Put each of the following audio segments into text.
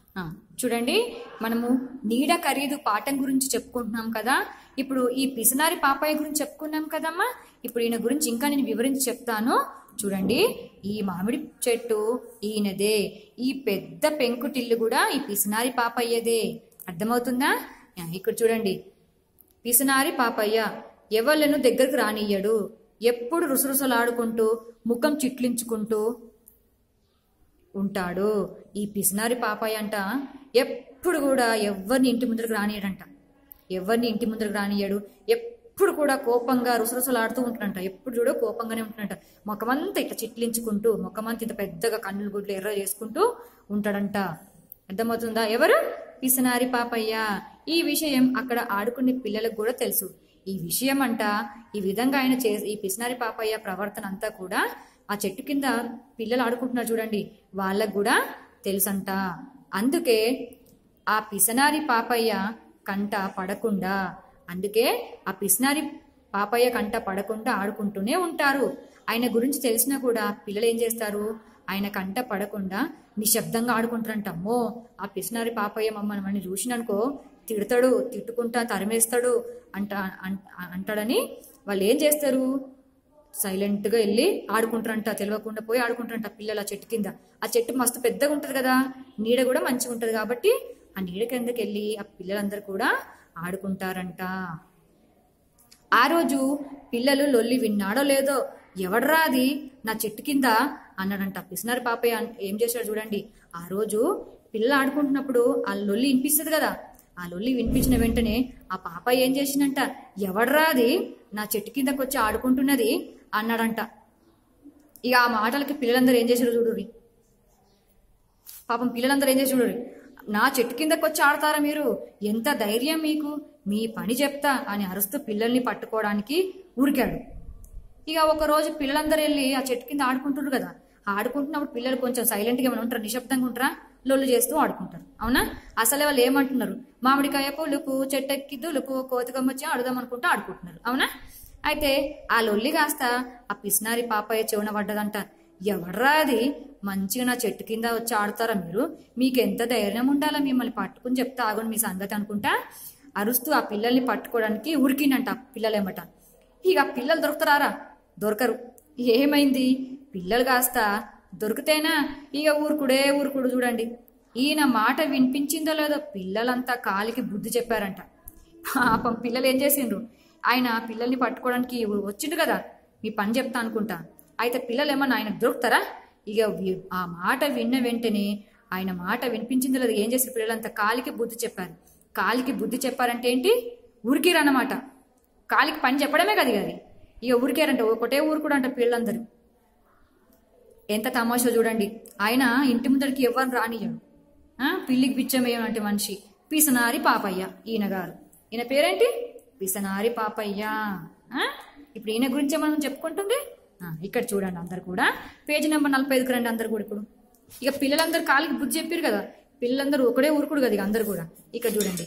ఆ, చూడండి మనము నీడ ఖరీదు పాఠం గురించి చెప్పుకుంటున్నాం కదా ఇప్పుడు ఈ పిసినారి పాపాయ గురించి చెప్పుకున్నాం కదమ్మా ఇప్పుడు ఈయన గురించి ఇంకా నేను వివరించి చెప్తాను చూడండి ఈ మామిడి చెట్టు ఈయనదే ఈ పెద్ద పెంకుటిల్లు కూడా ఈ పిసినారి పాపయ్యదే అర్థమవుతుందా ఆ, ఇక్కడ చూడండి పిసినారి పాపయ్య ఎవళ్ళను దగ్గరకు రానియ్యడు ఎప్పుడు రుసరుసలాడుకుంటూ ముఖం చిట్లించుకుంటూ ఉంటాడు ఈ పిసినారి పాపయ్య అంట ఎప్పుడు కూడా ఎవరిని ఇంటి ముందరకు రానియడంట ఎవరిని ఇంటి ముందరకు రానియడు ఎప్పుడు కూడా కోపంగా రుసరుసలాడుతూ ఉంటాడంట ఎప్పుడు చూడో కోపంగానే ఉంటున్నాడంట ముఖమంతా ఇట్లా చిట్లించుకుంటూ ముఖమంతా ఇంత పెద్దగా కన్నులు గుడ్లు ఎర్ర చేసుకుంటూ ఉంటాడంట అర్థమవుతుందా ఎవరు పిసినారి పాపయ్య ఈ విషయం అక్కడ ఆడుకునే పిల్లలకు కూడా తెలుసు ఈ విషయం అంట ఈ విధంగా ఆయన చే ఈ పిసినారి పాపయ్య ప్రవర్తన అంతా కూడా ఆ చెట్టు కింద పిల్లలు ఆడుకుంటున్నారు చూడండి వాళ్ళకు కూడా తెలుసంట అందుకే ఆ పిసనారి పాపయ్య కంట పడకుండా అందుకే ఆ పిసినారి పాపయ్య కంట పడకుండా ఆడుకుంటూనే ఉంటారు ఆయన గురించి తెలిసినా కూడా పిల్లలు ఏం చేస్తారు ఆయన కంట పడకుండా నిశ్శబ్దంగా ఆడుకుంటారంట అమ్మో ఆ పిసినారి పాపయ్య మమ్మల్ని మనని చూసిననుకో తిడతాడు తిట్టుకుంటా తరిమేస్తాడు అంట అన్- అంటాడని వాళ్ళు ఏం చేస్తారు సైలెంట్ గా వెళ్ళి ఆడుకుంటారంట తెలియకుండా పోయి ఆడుకుంటారంట పిల్లలు ఆ చెట్టు కింద ఆ చెట్టు మస్తు పెద్దగా ఉంటది కదా నీడ కూడా మంచిగా ఉంటది కాబట్టి ఆ నీడ కిందకి వెళ్ళి ఆ పిల్లలందరూ కూడా ఆడుకుంటారంట ఆ రోజు పిల్లలు లొల్లి విన్నాడో లేదో ఎవడ్రా అది నా చెట్టు కింద అన్నాడంట పిసినారి పాపయ్య అన్- ఏం చేశాడు చూడండి ఆ రోజు పిల్లలు ఆడుకుంటున్నప్పుడు ఆ లొల్లి వినిపిస్తుంది కదా ఆ లొల్లి వినిపించిన వెంటనే ఆ పాపయ్య ఏం చేసిందంట ఎవడ్రా అది నా చెట్టు కిందకు వచ్చి ఆడుకుంటున్నది అన్నాడంట ఇక ఆ మాటలకి పిల్లలందరూ ఏం చేశారు చూడుర్రి పాపం పిల్లలందరూ ఏం చేసి చూడరు నా చెట్టు కిందకు వచ్చి ఆడతారా మీరు ఎంత ధైర్యం మీకు మీ పని చెప్తా అని అరుస్తూ పిల్లల్ని పట్టుకోవడానికి ఊరికాడు ఇక ఒక రోజు పిల్లలందరూ వెళ్ళి ఆ చెట్టు కింద ఆడుకుంటారు కదా ఆడుకుంటున్నప్పుడు పిల్లలు కొంచెం సైలెంట్గా ఏమైనా ఉంటారా నిశ్శబ్దంగా ఉంటారా లొల్లు చేస్తూ ఆడుకుంటారు అవునా అసలే వాళ్ళు ఏమంటున్నారు మామిడికాయ పులుపు చెట్టెక్కి దులుపు కోతికొమ్మచ్చి ఆడుదాం అనుకుంటూ ఆడుకుంటున్నారు అవునా అయితే ఆ లొల్లి కాస్త ఆ పిసినారి పాపయ్య చెవున పడ్డదంట ఎవడ్రా అది మంచిగా నా చెట్టు కింద వచ్చి ఆడతారా మీరు మీకు ఎంత ధైర్యం ఉండాలా మిమ్మల్ని పట్టుకుని చెప్తా ఆగండి మీ సంగతి అనుకుంటా అరుస్తూ ఆ పిల్లల్ని పట్టుకోవడానికి ఉరికిండంట ఆ పిల్లలేమట ఇక ఆ పిల్లలు దొరుకుతారా దొరకరు ఏమైంది పిల్లలు కాస్త దొరికితేనా ఇక ఊరుకుడే ఊరుకుడు చూడండి ఈయన మాట వినిపించిందో లేదో పిల్లలంతా కాలికి బుద్ధి చెప్పారంట పాపం పిల్లలు ఏం చేసిండ్రు ఆయన పిల్లల్ని పట్టుకోవడానికి వచ్చిండు కదా మీ పని చెప్తా అనుకుంటా అయితే పిల్లలు ఏమన్నా ఆయన దొరుకుతారా ఇక వి- ఆ మాట విన్న వెంటనే ఆయన మాట వినిపించిందో లేదు ఏం చేసిన పిల్లలంతా కాలికి బుద్ధి చెప్పారు కాలికి బుద్ధి చెప్పారంటే ఏంటి ఉరికిరన్నమాట కాలికి పని చెప్పడమే కదా ఇక అది ఇక ఊరికేరంట ఒకటే ఊరుకుడు అంట పిల్లలందరూ ఎంత తమాషా చూడండి ఆయన ఇంటి ముందరికి ఎవరిని రానియడు ఆ, పిల్లికి బిచ్చమేయమంటే మనిషి పిసనారి పాపయ్య ఈయన గారు ఈయన పేరేంటి పిసనారి పాపయ్య ఆ, ఇప్పుడు ఈయన గురించే మనం చెప్పుకుంటుంది ఆ, ఇక్కడ చూడండి అందరు కూడా పేజీ నెంబర్ నలభై ఐదుకు రండి అందరు కూడా ఇప్పుడు ఇక పిల్లలందరూ కాలికి బుద్ధి చెప్పారు కదా పిల్లలందరూ ఒకడే ఊరుకుడు కదా ఇక అందరు కూడా ఇక్కడ చూడండి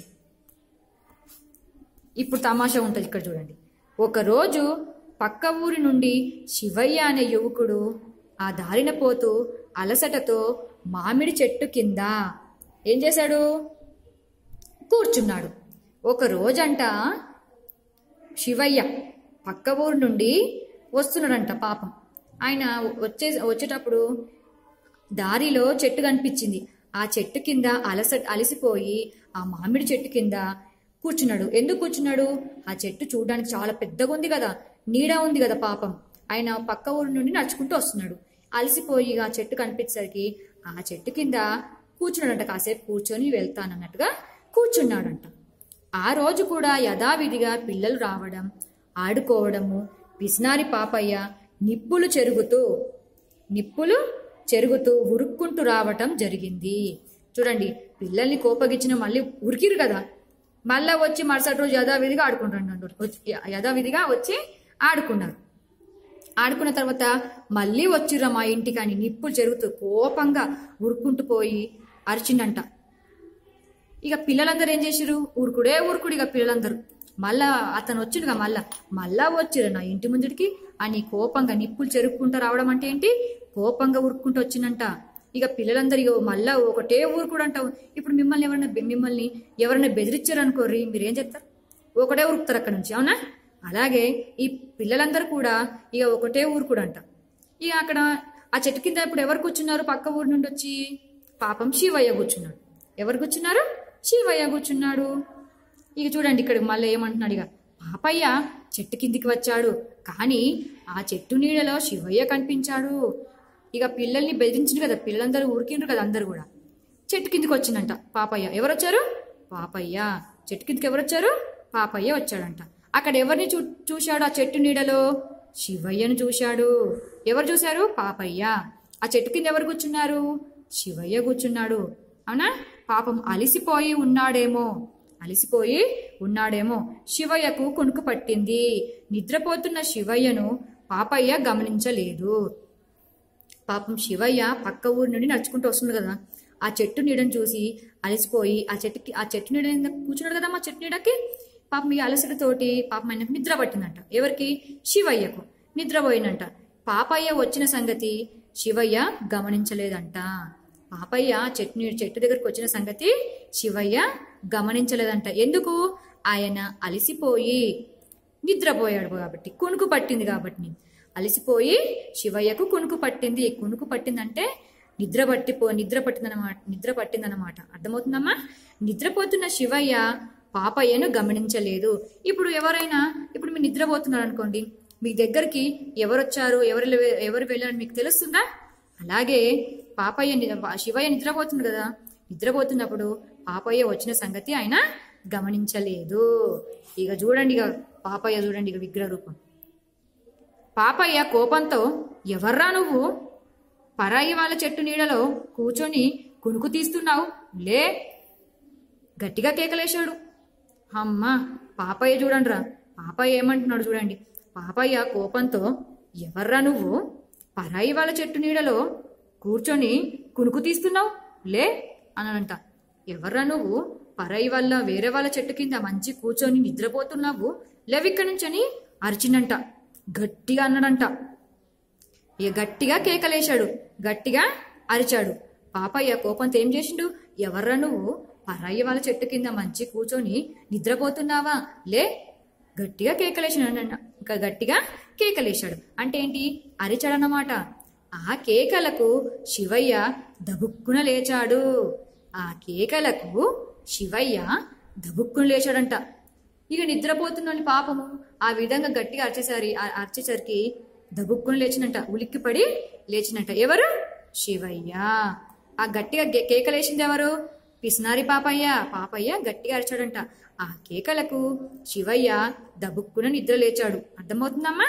ఇప్పుడు తమాషా ఉంటుంది ఇక్కడ చూడండి ఒకరోజు పక్క ఊరి నుండి శివయ్య అనే యువకుడు ఆ దారిన పోతూ అలసటతో మామిడి చెట్టు కింద ఏం చేశాడు కూర్చున్నాడు ఒక రోజంట శివయ్య పక్క ఊరు నుండి వస్తున్నాడంట పాపం ఆయన వచ్చే వచ్చేటప్పుడు దారిలో చెట్టు కనిపించింది ఆ చెట్టు కింద అలస అలసిపోయి ఆ మామిడి చెట్టు కింద కూర్చున్నాడు ఎందుకు కూర్చున్నాడు ఆ చెట్టు చూడడానికి చాలా పెద్దగా ఉంది కదా నీడ ఉంది కదా పాపం ఆయన పక్క ఊరి నుండి నడుచుకుంటూ వస్తున్నాడు అలసిపోయి ఆ చెట్టు కనిపించేసరికి ఆ చెట్టు కింద కూర్చున్నాడంట కాసేపు కూర్చొని వెళ్తానన్నట్టుగా కూర్చున్నాడంట ఆ రోజు కూడా యథావిధిగా పిల్లలు రావడం ఆడుకోవడము పిసినారి పాపయ్య నిప్పులు చెరుగుతూ నిప్పులు చెరుగుతూ ఉరుక్కుంటూ రావటం జరిగింది చూడండి పిల్లల్ని కోపగించిన మళ్ళీ ఉరికిరు కదా మళ్ళా వచ్చి మరుసటి రోజు యథావిధిగా ఆడుకుంటున్నాడు వచ్చి- యథావిధిగా వచ్చి ఆడుకున్నారు ఆడుకున్న తర్వాత మళ్ళీ వచ్చిర్రా మా ఇంటికి అని నిప్పులు జరుగుతూ కోపంగా ఉరుక్కుంటూ పోయి అరిచిండంట ఇక పిల్లలందరూ ఏం చేసిరు ఊరుకుడే ఊరుకుడు ఇక పిల్లలందరూ మళ్ళా అతను వచ్చిండుగా మళ్ళా మళ్ళా వచ్చిరు నా ఇంటి ముందుడికి అని కోపంగా నిప్పులు చెరుక్కుంటూ రావడం అంటే ఏంటి కోపంగా ఉరుక్కుంటూ వచ్చిందంట ఇక పిల్లలందరూ ఇగో మళ్ళా ఒకటే ఊరు కూడా అంటావు ఇప్పుడు మిమ్మల్ని ఎవరైనా మిమ్మల్ని ఎవరైనా బెదిరించారు అనుకోర్రి మీరు ఏం చెప్తారు ఒకటే ఉరుకుతారు అక్కడ నుంచి అవునా అలాగే ఈ పిల్లలందరూ కూడా ఇక ఒకటే ఊరు కూడా అంట ఇక అక్కడ ఆ చెట్టు కింద ఇప్పుడు ఎవరు కూర్చున్నారు పక్క ఊరు నుండి వచ్చి పాపం శివయ్య కూర్చున్నాడు ఎవరు కూర్చున్నారు శివయ్య కూర్చున్నాడు ఇక చూడండి ఇక్కడ మళ్ళీ ఏమంటున్నాడు ఇక పాపయ్య చెట్టు కిందికి వచ్చాడు కానీ ఆ చెట్టు నీడలో శివయ్య కనిపించాడు ఇక పిల్లల్ని బెదిరించిండు కదా పిల్లలందరూ ఊరికిండ్రు కదా అందరు కూడా చెట్టు కిందికి వచ్చిందంట పాపయ్య ఎవరు వచ్చారు పాపయ్య చెట్టు కిందికి ఎవరు వచ్చారు పాపయ్య వచ్చాడంట అక్కడ ఎవరిని చూ చూశాడు ఆ చెట్టు నీడలో శివయ్యను చూశాడు ఎవరు చూశారు పాపయ్య ఆ చెట్టు కింద ఎవరు కూర్చున్నారు శివయ్య కూర్చున్నాడు అవునా పాపం అలిసిపోయి ఉన్నాడేమో అలిసిపోయి ఉన్నాడేమో శివయ్యకు కొనుకు పట్టింది నిద్రపోతున్న శివయ్యను పాపయ్య గమనించలేదు పాపం శివయ్య పక్క ఊరి నుండి నడుచుకుంటూ వస్తుంది కదా ఆ చెట్టు నీడను చూసి అలసిపోయి ఆ చెట్టుకి ఆ చెట్టు నీడ మీద కూర్చున్నాడు కదా మా చెట్టు నీడకి పాపం ఈ అలసటతోటి పాపం ఆయనకు నిద్ర పట్టిందంట ఎవరికి శివయ్యకు నిద్రపోయినంట పాపయ్య వచ్చిన సంగతి శివయ్య గమనించలేదంట పాపయ్య చెట్టు నీడ చెట్టు దగ్గరకు వచ్చిన సంగతి శివయ్య గమనించలేదంట ఎందుకు ఆయన అలసిపోయి నిద్రపోయాడు కాబట్టి కునుకు పట్టింది కాబట్టి అలసిపోయి శివయ్యకు కునుకు పట్టింది కునుకు పట్టిందంటే నిద్ర పట్టిపో నిద్ర పట్టిందనమాట నిద్ర పట్టిందనమాట అర్థమవుతుందమ్మా నిద్రపోతున్న శివయ్య పాపయ్యను గమనించలేదు ఇప్పుడు ఎవరైనా ఇప్పుడు మీరు నిద్రపోతున్నారు అనుకోండి మీ దగ్గరికి ఎవరు వచ్చారు ఎవరు లే- ఎవరు వెళ్ళారు మీకు తెలుస్తుందా అలాగే పాపయ్య ని- శివయ్య నిద్రపోతుంది కదా నిద్రపోతున్నప్పుడు పాపయ్య వచ్చిన సంగతి ఆయన గమనించలేదు ఇక చూడండి ఇక పాపయ్య చూడండి ఇక విగ్రహ రూపం పాపయ్య కోపంతో ఎవర్రా నువ్వు పరాయి వాళ్ళ చెట్టు నీడలో కూర్చొని కునుకు తీస్తున్నావు లే గట్టిగా కేకలేశాడు అమ్మ పాపయ్య చూడండిరా పాపయ్య ఏమంటున్నాడు చూడండి పాపయ్య కోపంతో ఎవర్రా నువ్వు పరాయి వాళ్ళ చెట్టు నీడలో కూర్చొని కునుకు తీస్తున్నావు లే అనంట ఎవర్రా నువ్వు పరాయి వల్ల వేరే వాళ్ళ చెట్టు కింద మంచి కూర్చొని నిద్రపోతున్నావు లేవిక్కడి నుంచని అరిచిండంట గట్టిగా అన్నాడంట ఇక గట్టిగా కేకలేశాడు గట్టిగా అరిచాడు పాపయ్య కోపంతో ఏం చేసిండు ఎవర్రా నువ్వు పరాయి వాళ్ళ చెట్టు కింద మంచి కూర్చొని నిద్రపోతున్నావా లే గట్టిగా కేకలేసాడు ఇంకా గట్టిగా కేకలేశాడు అంటే ఏంటి అరిచాడన్నమాట ఆ కేకలకు శివయ్య దబుక్కున లేచాడు ఆ కేకలకు శివయ్య దబుక్కున లేచాడంట ఇక నిద్రపోతున్న పాపము ఆ విధంగా గట్టిగా అరిచేసరి ఆ- అరిచేసరికి దబుక్కుని లేచినంట ఉలిక్కిపడి లేచినంట ఎవరు శివయ్య ఆ గట్టిగా గే- కేకలేసింది ఎవరు పిసినారి పాపయ్య పాపయ్య గట్టిగా అరిచాడంట ఆ కేకలకు శివయ్య దబుక్కున నిద్ర లేచాడు అర్థమవుతుందమ్మా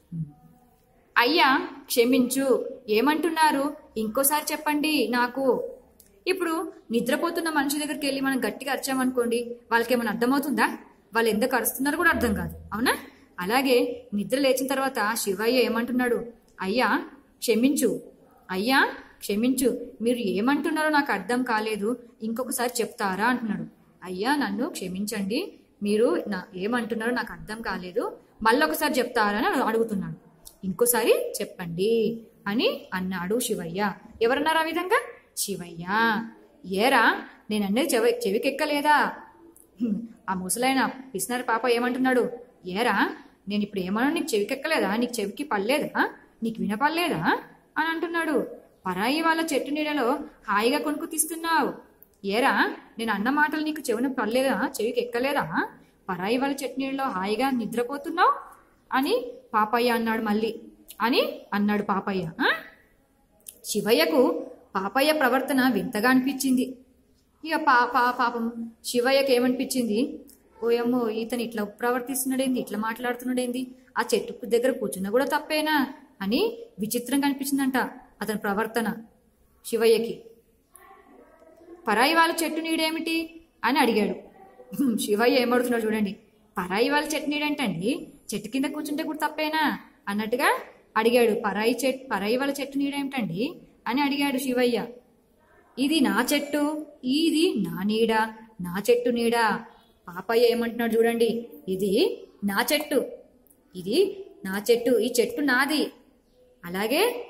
అయ్యా క్షమించు ఏమంటున్నారు ఇంకోసారి చెప్పండి నాకు ఇప్పుడు నిద్రపోతున్న మనిషి దగ్గరికి వెళ్ళి మనం గట్టిగా అరిచామనుకోండి వాళ్ళకి ఏమైనా అర్థమవుతుందా వాళ్ళు ఎందుకు అరుస్తున్నారో కూడా అర్థం కాదు అవునా అలాగే నిద్ర లేచిన తర్వాత శివయ్య ఏమంటున్నాడు అయ్యా క్షమించు అయ్యా క్షమించు మీరు ఏమంటున్నారో నాకు అర్థం కాలేదు ఇంకొకసారి చెప్తారా అంటున్నాడు అయ్యా నన్ను క్షమించండి మీరు నా ఏమంటున్నారో నాకు అర్థం కాలేదు మళ్ళొకసారి చెప్తారా అని అడుగుతున్నాడు ఇంకోసారి చెప్పండి అని అన్నాడు శివయ్య ఎవరన్నారు ఆ విధంగా శివయ్య ఏరా నేను అనేది చెవి చెవికెక్కలేదా హ్మ్, ఆ ముసలైన పిసినారి పాప ఏమంటున్నాడు ఏరా నేను ఇప్పుడు ఏమన్నా నీకు చెవికెక్కలేదా నీకు చెవికి పడలేదా నీకు వినపడలేదా అని అంటున్నాడు పరాయి వాళ్ళ చెట్టు నీడలో హాయిగా కొనుక్కు తీస్తున్నావు ఏరా నేను అన్న మాటలు నీకు చెవిన పడలేదా చెవికి ఎక్కలేదా పరాయి వాళ్ళ చెట్టు నీడలో హాయిగా నిద్రపోతున్నావు అని పాపయ్య అన్నాడు మళ్ళీ అని అన్నాడు పాపయ్య ఆ? శివయ్యకు పాపయ్య ప్రవర్తన వింతగా అనిపించింది ఇక పా పా పాపం శివయ్యకి ఏమనిపించింది ఓయమ్మో ఇతను ఇట్లా ప్రవర్తిస్తున్నాడేంది ఇట్లా మాట్లాడుతున్నాడేంది ఆ చెట్టు దగ్గర కూర్చున్నా కూడా తప్పేనా అని విచిత్రంగా అనిపించిందంట అతని ప్రవర్తన శివయ్యకి పరాయి వాళ్ళ చెట్టు నీడేమిటి అని అడిగాడు శివయ్య ఏమడుతున్నాడు చూడండి పరాయి వాళ్ళ చెట్టు నీడేంటండి చెట్టు కింద కూర్చుంటే కూడా తప్పేనా అన్నట్టుగా అడిగాడు పరాయి చెట్టు పరాయి వాళ్ళ చెట్టు నీడేమిటండి అని అడిగాడు శివయ్య ఇది నా చెట్టు ఇది నా నీడ నా చెట్టు నీడ పాపయ్య ఏమంటున్నాడు చూడండి ఇది నా చెట్టు ఇది నా చెట్టు ఈ చెట్టు నాది అలాగే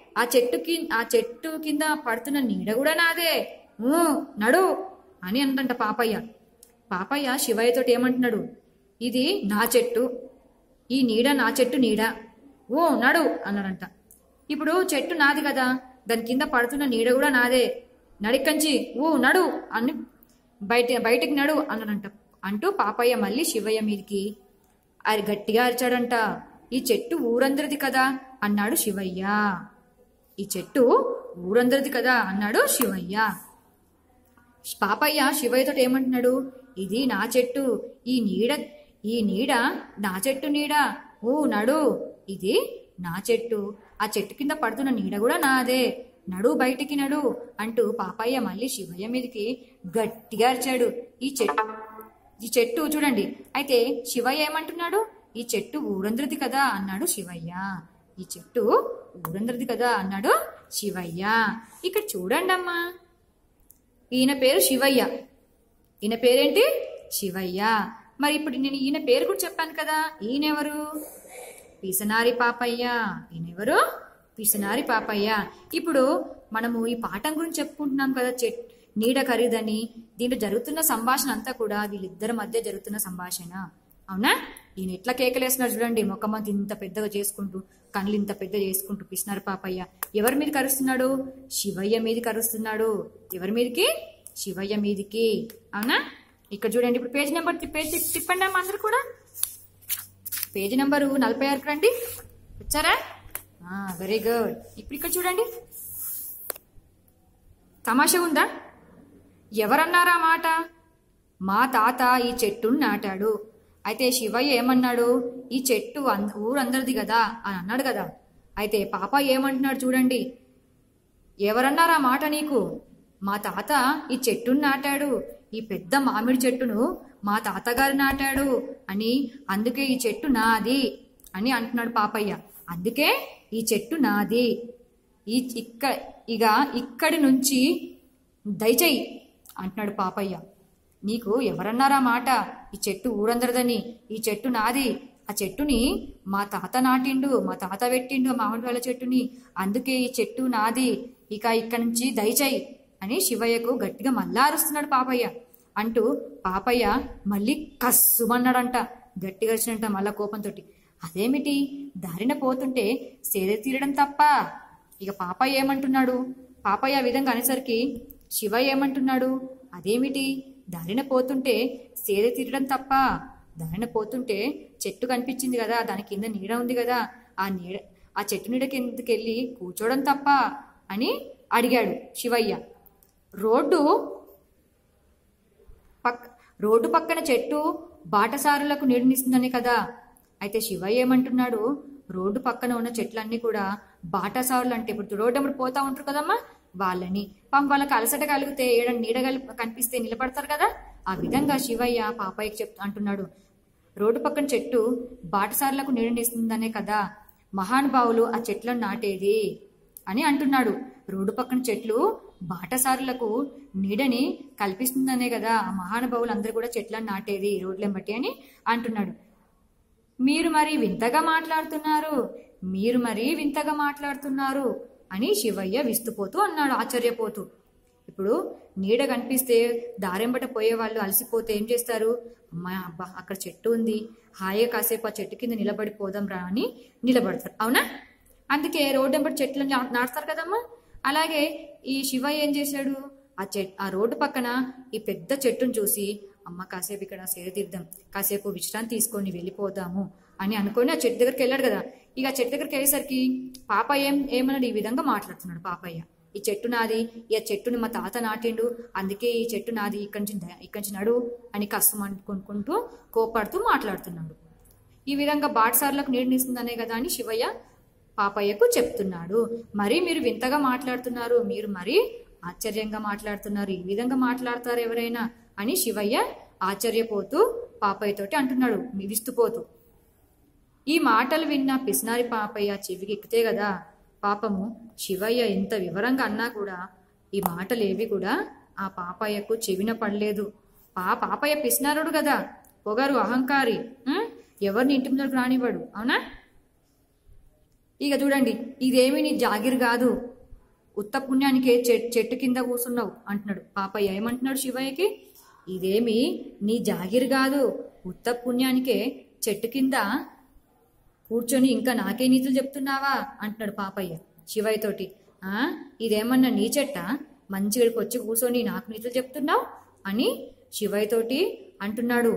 ఆ చెట్టు కింద ఆ చెట్టు కింద పడుతున్న నీడ కూడా నాదే ఊ, నడు అని అంటంట పాపయ్య పాపయ్య శివయ్యతోటి ఏమంటున్నాడు ఇది నా చెట్టు ఈ నీడ నా చెట్టు నీడ ఓ నడు అన్నాడంట ఇప్పుడు చెట్టు నాది కదా దాని కింద పడుతున్న నీడ కూడా నాదే నడికంచి ఊ నడు అని బయట బయటికి నడు అన్నాడంట అంటూ పాపయ్య మళ్ళీ శివయ్య మీదికి అది గట్టిగా అరిచాడంట ఈ చెట్టు ఊరందరిది కదా అన్నాడు శివయ్య ఈ చెట్టు ఊరందరిది కదా అన్నాడు శివయ్య పాపయ్య శివయ్యతో ఏమంటున్నాడు ఇది నా చెట్టు ఈ నీడ ఈ నీడ నా చెట్టు నీడ ఊ నడు ఇది నా చెట్టు ఆ చెట్టు కింద పడుతున్న నీడ కూడా నాదే నడు బయటికి నడు అంటూ పాపయ్య మళ్ళీ శివయ్య మీదకి గట్టిగా అరిచాడు ఈ చెట్టు ఈ చెట్టు చూడండి అయితే శివయ్య ఏమంటున్నాడు ఈ చెట్టు ఊరందరిది కదా అన్నాడు శివయ్య ఈ చెట్టు ఊరందరిది కదా అన్నాడు శివయ్య ఇక్కడ చూడండి అమ్మా ఈయన పేరు శివయ్య ఈయన పేరేంటి శివయ్య మరి ఇప్పుడు నేను ఈయన పేరు కూడా చెప్పాను కదా ఈయనెవరు పిసనారి పాపయ్య ఈయనెవరు పిసనారి పాపయ్య ఇప్పుడు మనము ఈ పాఠం గురించి చెప్పుకుంటున్నాం కదా చెట్ నీడ ఖరీదని దీంట్లో జరుగుతున్న సంభాషణ అంతా కూడా వీళ్ళిద్దరి మధ్య జరుగుతున్న సంభాషణ అవునా ఈయన ఎట్లా కేకలేస్తున్నాడు చూడండి ముఖమంత ఇంత పెద్దగా చేసుకుంటూ కళ్ళు ఇంత పెద్ద చేసుకుంటూ పిసినారు పాపయ్య ఎవరి మీద కరుస్తున్నాడు శివయ్య మీద కరుస్తున్నాడు ఎవరి మీదకి శివయ్య మీదికి అవునా ఇక్కడ చూడండి ఇప్పుడు పేజ్ నెంబర్ పేజ్ తిప్పండి అమ్మా అందరు కూడా పేజీ నెంబరు నలభై ఆరుకు రండి వచ్చారా వెరీ గుడ్ ఇప్పుడు ఇక్కడ చూడండి తమాషా ఉందా ఎవరన్నారా మాట మా తాత ఈ చెట్టును నాటాడు అయితే శివయ్య ఏమన్నాడు ఈ చెట్టు అన్- ఊరందరిది కదా అని అన్నాడు కదా అయితే పాప ఏమంటున్నాడు చూడండి ఎవరన్నారా మాట నీకు మా తాత ఈ చెట్టును నాటాడు ఈ పెద్ద మామిడి చెట్టును మా తాతగారు నాటాడు అని అందుకే ఈ చెట్టు నాది అని అంటున్నాడు పాపయ్య అందుకే ఈ చెట్టు నాది ఈ ఇక్క ఇక ఇక్కడి నుంచి దయచేయి అంటున్నాడు పాపయ్య నీకు ఎవరన్నారా మాట ఈ చెట్టు ఊరందరిదని ఈ చెట్టు నాది ఆ చెట్టుని మా తాత నాటిండు మా తాత పెట్టిండు మామిడి పళ్ళ చెట్టుని అందుకే ఈ చెట్టు నాది ఇక ఇక్కడి నుంచి దయచేయి అని శివయ్యకు గట్టిగా మళ్ళా అరుస్తున్నాడు పాపయ్య అంటూ పాపయ్య మళ్ళీ కస్సుమన్నాడంట గట్టిగా వచ్చినంట మళ్ళా కోపంతో అదేమిటి దారిన పోతుంటే సేద తీరడం తప్ప ఇక పాపయ్య ఏమంటున్నాడు పాపయ్య ఆ విధంగా అనేసరికి శివయ్య ఏమంటున్నాడు అదేమిటి దారిన పోతుంటే సేద తీరడం తప్ప దారిన పోతుంటే చెట్టు కనిపించింది కదా దాని కింద నీడ ఉంది కదా ఆ నీడ ఆ చెట్టు నీడ కిందకి వెళ్ళి కూర్చోవడం తప్ప అని అడిగాడు శివయ్య రోడ్డు పక్ రోడ్డు పక్కన చెట్టు బాటసారులకు నీడనిస్తుందనే కదా అయితే శివయ్య ఏమంటున్నాడు రోడ్డు పక్కన ఉన్న చెట్లన్నీ కూడా బాటసారులు అంటే ఇప్పుడు రోడ్డు అప్పుడు పోతా ఉంటారు కదమ్మా వాళ్ళని పాపం వాళ్ళకి అలసట కలిగితే ఏడ నీడ కలి- కనిపిస్తే నిలబడతారు కదా ఆ విధంగా శివయ్య పాపయ్యకి చెప్ అంటున్నాడు రోడ్డు పక్కన చెట్టు బాటసారులకు నీడనిస్తుందనే కదా మహానుభావులు ఆ చెట్లను నాటేది అని అంటున్నాడు రోడ్డు పక్కన చెట్లు బాటసారులకు నీడని కల్పిస్తుందనే కదా ఆ మహానుభావులు అందరూ కూడా చెట్లను నాటేది రోడ్లను బట్టి అని అంటున్నాడు మీరు మరి వింతగా మాట్లాడుతున్నారు మీరు మరి వింతగా మాట్లాడుతున్నారు అని శివయ్య విస్తుపోతూ అన్నాడు ఆశ్చర్యపోతూ ఇప్పుడు నీడ కనిపిస్తే దారెంబట పోయే వాళ్ళు అలసిపోతే ఏం చేస్తారు అమ్మా అబ్బా అక్కడ చెట్టు ఉంది హాయిగా కాసేపు ఆ చెట్టు కింద నిలబడిపోదాం రా అని నిలబడతారు అవునా అందుకే రోడ్డెంబటి చెట్లు నా- నాటుతారు కదమ్మా అలాగే ఈ శివయ్య ఏం చేశాడు ఆ చెట్ ఆ రోడ్డు పక్కన ఈ పెద్ద చెట్టును చూసి అమ్మ కాసేపు ఇక్కడ సేదతీద్దాం కాసేపు విశ్రాంతి తీసుకొని వెళ్ళిపోదాము అని అనుకొని ఆ చెట్టు దగ్గరికి వెళ్ళాడు కదా ఇక ఆ చెట్టు దగ్గరికి వెళ్ళేసరికి పాప ఏం ఏమన్నాడు ఈ విధంగా మాట్లాడుతున్నాడు పాపయ్య ఈ చెట్టు నాది ఈ చెట్టుని మా తాత నాటిండు అందుకే ఈ చెట్టు నాది ఇక్కడి నుంచి ద- ఇక్కడి నుంచి నడు అని కష్టం అనుకుంటూ కోపాడుతూ మాట్లాడుతున్నాడు ఈ విధంగా బాటసార్లకు నీడనిస్తుందనే కదా అని శివయ్య పాపయ్యకు చెప్తున్నాడు మరి మీరు వింతగా మాట్లాడుతున్నారు మీరు మరి ఆశ్చర్యంగా మాట్లాడుతున్నారు ఈ విధంగా మాట్లాడతారు ఎవరైనా అని శివయ్య ఆశ్చర్యపోతూ పాపయ్యతోటి అంటున్నాడు విస్తుపోతూ ఈ మాటలు విన్న పిసినారి పాపయ్య చెవికి ఎక్కితే కదా పాపము శివయ్య ఎంత వివరంగా అన్నా కూడా ఈ మాటలు ఏవి కూడా ఆ పాపయ్యకు చెవిన పడలేదు పా పాపయ్య పిసినారుడు కదా పొగరు అహంకారి ఉం? ఎవరిని ఇంటి ముందరకు రానివ్వడు అవునా ఇక చూడండి ఇదేమి నీ జాగిర్ కాదు ఉత్త పుణ్యానికే చె- చెట్టు కింద కూర్చున్నావు అంటున్నాడు పాపయ్య ఏమంటున్నాడు శివయ్యకి ఇదేమి నీ జాగిర్ కాదు ఉత్త పుణ్యానికే చెట్టు కింద కూర్చొని ఇంకా నాకే నీతులు చెప్తున్నావా అంటున్నాడు పాపయ్య శివయ్య తోటి ఆ ఇదేమన్నా నీ చెట్ట మంచిగా ఇక్కడికి వచ్చి కూర్చొని నాకు నీతులు చెప్తున్నావు అని శివయ్య తోటి అంటున్నాడు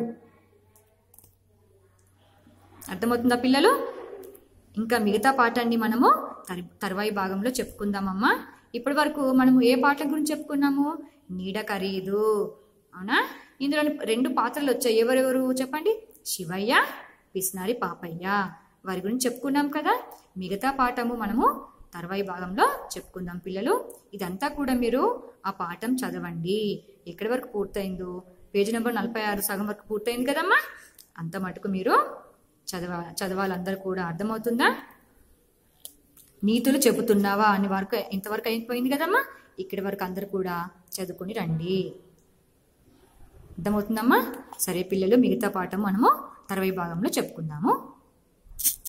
అర్థమవుతుందా పిల్లలు ఇంకా మిగతా పాఠాన్ని మనము తర్- తర్వాయి భాగంలో చెప్పుకుందామమ్మా ఇప్పటి వరకు మనము ఏ పాటల గురించి చెప్పుకున్నాము నీడ ఖరీదు అవునా ఇందులో రెండు పాత్రలు వచ్చాయి ఎవరెవరు చెప్పండి శివయ్య పిస్నారి పాపయ్య వారి గురించి చెప్పుకున్నాం కదా మిగతా పాఠము మనము తర్వాయి భాగంలో చెప్పుకుందాం పిల్లలు ఇదంతా కూడా మీరు ఆ పాఠం చదవండి ఎక్కడి వరకు పూర్తయిందో పేజీ నెంబర్ నలభై ఆరు సగం వరకు పూర్తయింది కదమ్మా అంత మటుకు మీరు చదవ చదవాలందరూ కూడా అర్థమవుతుందా నీతులు చెబుతున్నావా అని వరకు ఇంతవరకు అయిపోయింది కదమ్మా ఇక్కడి వరకు అందరు కూడా చదువుకొని రండి అర్థమవుతుందమ్మా సరే పిల్లలు మిగతా పాఠం మనము తర్వాయి భాగంలో చెప్పుకుందాము